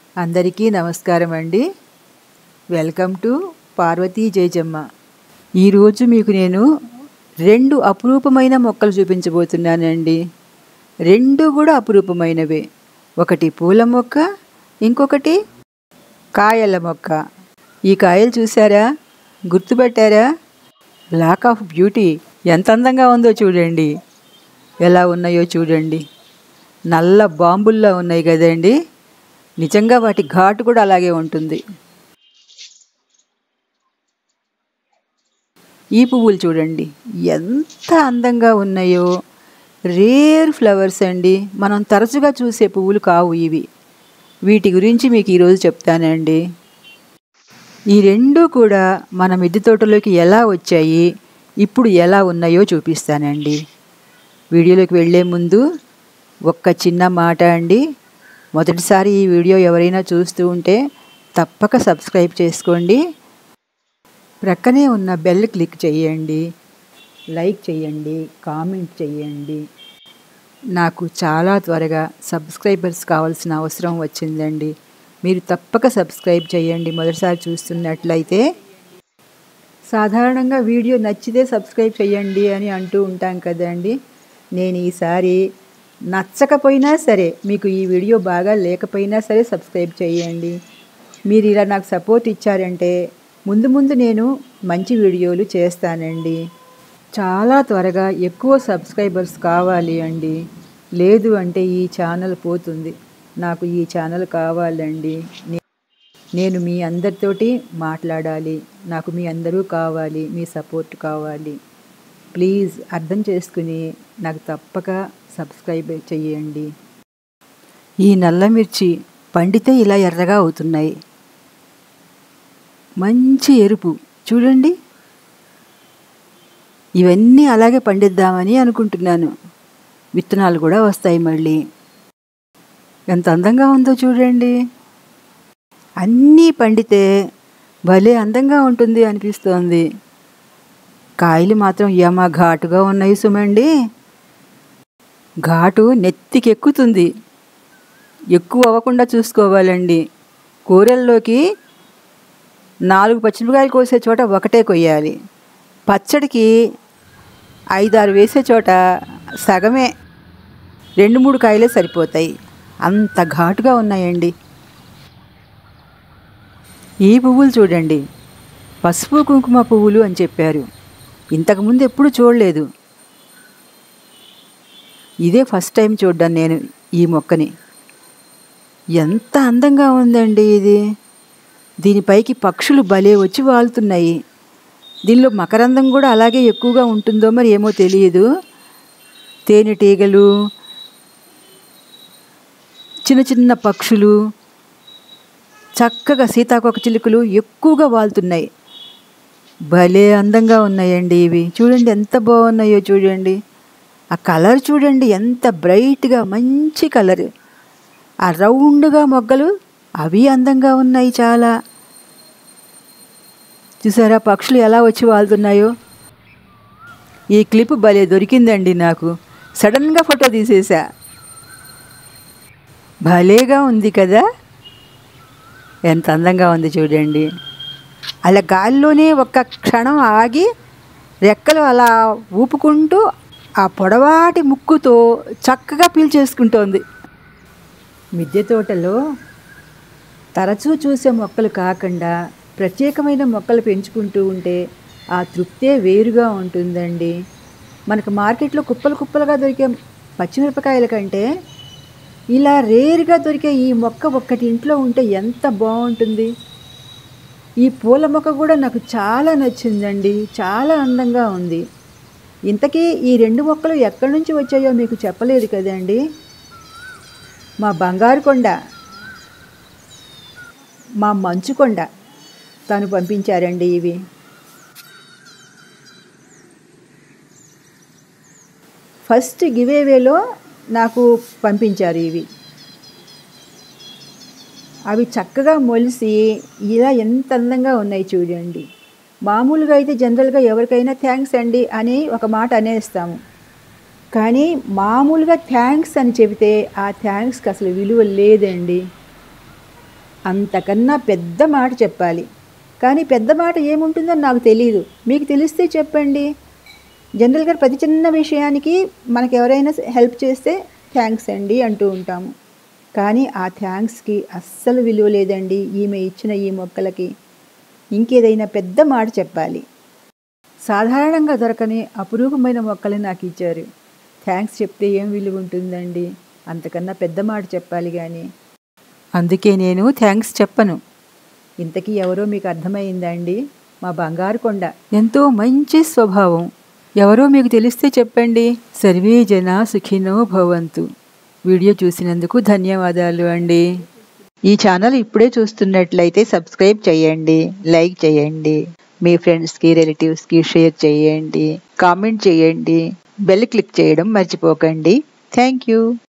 అందరికీ నమస్కారం అండి వెల్కమ్ టు పార్వతీ జయజమ్మ ఈరోజు మీకు నేను రెండు అపురూపమైన మొక్కలు చూపించబోతున్నానండి రెండు కూడా అపురూపమైనవే ఒకటి పూల మొక్క ఇంకొకటి కాయల మొక్క ఈ కాయలు చూసారా గుర్తుపట్టారా లాక్ ఆఫ్ బ్యూటీ ఎంత అందంగా ఉందో చూడండి ఎలా ఉన్నాయో చూడండి నల్ల బాంబుల్లా ఉన్నాయి కదండి నిజంగా వాటి ఘాటు కూడా అలాగే ఉంటుంది ఈ పువ్వులు చూడండి ఎంత అందంగా ఉన్నాయో రేర్ ఫ్లవర్స్ అండి మనం తరచుగా చూసే పువ్వులు కావు ఇవి వీటి గురించి మీకు ఈరోజు చెప్తానండి ఈ రెండు కూడా మన మిద్దె తోటలోకి ఎలా వచ్చాయి ఇప్పుడు ఎలా ఉన్నాయో చూపిస్తానండి వీడియోలోకి వెళ్ళే ముందు ఒక్క చిన్న మాట అండి మొదటిసారి ఈ వీడియో ఎవరైనా చూస్తూ ఉంటే తప్పక సబ్స్క్రైబ్ చేసుకోండి ప్రక్కనే ఉన్న బెల్ క్లిక్ చేయండి లైక్ చేయండి కామెంట్ చేయండి నాకు చాలా త్వరగా సబ్స్క్రైబర్స్ కావాల్సిన అవసరం వచ్చిందండి మీరు తప్పక సబ్స్క్రైబ్ చేయండి మొదటిసారి చూస్తున్నట్లయితే సాధారణంగా వీడియో నచ్చితే సబ్స్క్రైబ్ చేయండి అని అంటూ ఉంటాం కదండి నేను ఈసారి నచ్చకపోయినా సరే మీకు ఈ వీడియో బాగా లేకపోయినా సరే సబ్స్క్రైబ్ చేయండి మీరు ఇలా నాకు సపోర్ట్ ఇచ్చారంటే ముందు ముందు నేను మంచి వీడియోలు చేస్తానండి చాలా త్వరగా ఎక్కువ సబ్స్క్రైబర్స్ కావాలి అండి లేదు అంటే ఈ ఛానల్ పోతుంది నాకు ఈ ఛానల్ కావాలండి నే- నేను మీ అందరితోటి మాట్లాడాలి నాకు మీ అందరూ కావాలి మీ సపోర్ట్ కావాలి ప్లీజ్ అర్థం చేసుకుని నాకు తప్పక సబ్స్క్రైబ్ చేయండి ఈ నల్ల మిర్చి పండితే ఇలా ఎర్రగా అవుతున్నాయి మంచి ఎరుపు చూడండి ఇవన్నీ అలాగే పండిద్దామని అనుకుంటున్నాను విత్తనాలు కూడా వస్తాయి మళ్ళీ ఎంత అందంగా ఉందో చూడండి అన్నీ పండితే భలే అందంగా ఉంటుంది అనిపిస్తోంది కాయలు మాత్రం యమ ఘాటుగా ఉన్నాయి సుమండి ఘాటు నెత్తికెక్కుతుంది ఎక్కువ అవ్వకుండా చూసుకోవాలండి కూరల్లోకి నాలుగు పచ్చిమిరపకాయలు కోసే చోట ఒకటే కొయ్యాలి పచ్చడికి ఐదారు వేసే చోట సగమే రెండు మూడు కాయలే సరిపోతాయి అంత ఘాటుగా ఉన్నాయండి ఈ పువ్వులు చూడండి పసుపు కుంకుమ పువ్వులు అని చెప్పారు ఇంతకుముందు ఎప్పుడు చూడలేదు ఇదే ఫస్ట్ టైం చూడ్డాను నేను ఈ మొక్కని ఎంత అందంగా ఉందండి ఇది దీనిపైకి పక్షులు భలే వచ్చి వాలుతున్నాయి దీనిలో మకరందం కూడా అలాగే ఎక్కువగా ఉంటుందో మరి ఏమో తెలియదు తేనెటీగలు చిన్న చిన్న పక్షులు చక్కగా సీతాకోక చిలుకలు ఎక్కువగా వాలుతున్నాయి భలే అందంగా ఉన్నాయండి ఇవి చూడండి ఎంత బాగున్నాయో చూడండి ఆ కలర్ చూడండి ఎంత బ్రైట్గా మంచి కలర్ ఆ రౌండ్గా మొగ్గలు అవి అందంగా ఉన్నాయి చాలా చూసారా పక్షులు ఎలా వచ్చి వాళ్తున్నాయో ఈ క్లిప్ భలే దొరికిందండి నాకు సడన్గా ఫోటో తీసేసా భలేగా ఉంది కదా ఎంత అందంగా ఉంది చూడండి అలా గాలిలోనే ఒక్క క్షణం ఆగి రెక్కలు అలా ఊపుకుంటూ ఆ పొడవాటి ముక్కుతో చక్కగా పీల్చేసుకుంటోంది మిద్దె తోటలో తరచూ చూసే మొక్కలు కాకుండా ప్రత్యేకమైన మొక్కలు పెంచుకుంటూ ఉంటే ఆ తృప్తే వేరుగా ఉంటుందండి మనకు మార్కెట్లో కుప్పలు కుప్పలుగా దొరికే పచ్చిమిరపకాయల కంటే ఇలా రేరుగా దొరికే ఈ మొక్క ఒక్కటి ఇంట్లో ఉంటే ఎంత బాగుంటుంది ఈ పూల మొక్క కూడా నాకు చాలా నచ్చిందండి చాలా అందంగా ఉంది ఇంతకీ ఈ రెండు మొక్కలు ఎక్కడి నుంచి వచ్చాయో మీకు చెప్పలేదు కదండి మా బంగారు కొండ మా మంచు కొండ తను పంపించారండి ఇవి ఫస్ట్ గివేవేలో నాకు పంపించారు ఇవి అవి చక్కగా మొలిసి ఇలా ఎంత అందంగా ఉన్నాయి చూడండి మామూలుగా అయితే జనరల్గా ఎవరికైనా థ్యాంక్స్ అండి అని ఒక మాట అనేస్తాము కానీ మామూలుగా థ్యాంక్స్ అని చెబితే ఆ థ్యాంక్స్కి అసలు విలువ లేదండి అంతకన్నా పెద్ద మాట చెప్పాలి కానీ పెద్ద మాట ఏముంటుందో నాకు తెలియదు మీకు తెలిస్తే చెప్పండి జనరల్గా ప్రతి చిన్న విషయానికి మనకు ఎవరైనా హెల్ప్ చేస్తే థ్యాంక్స్ అండి అంటూ ఉంటాము కానీ ఆ థ్యాంక్స్కి అస్సలు విలువ లేదండి ఈమె ఇచ్చిన ఈ మొక్కలకి ఇంకేదైనా పెద్ద మాట చెప్పాలి సాధారణంగా దొరకని అపురూపమైన మొక్కలు నాకు ఇచ్చారు థ్యాంక్స్ చెప్తే ఏం విలువ ఉంటుందండి అంతకన్నా పెద్ద మాట చెప్పాలి కానీ అందుకే నేను థ్యాంక్స్ చెప్పను ఇంతకీ ఎవరో మీకు అర్థమైందా అండి మా బంగారు కొండ ఎంతో మంచి స్వభావం ఎవరో మీకు తెలిస్తే చెప్పండి సర్వే జన సుఖినో భవంతు వీడియో చూసినందుకు ధన్యవాదాలు అండి ఈ ఛానల్ ఇప్పుడే చూస్తున్నట్లయితే సబ్స్క్రైబ్ చేయండి లైక్ చేయండి మీ ఫ్రెండ్స్కి రిలేటివ్స్కి షేర్ చేయండి కామెంట్ చేయండి బెల్ క్లిక్ చేయడం మర్చిపోకండి థ్యాంక్ యూ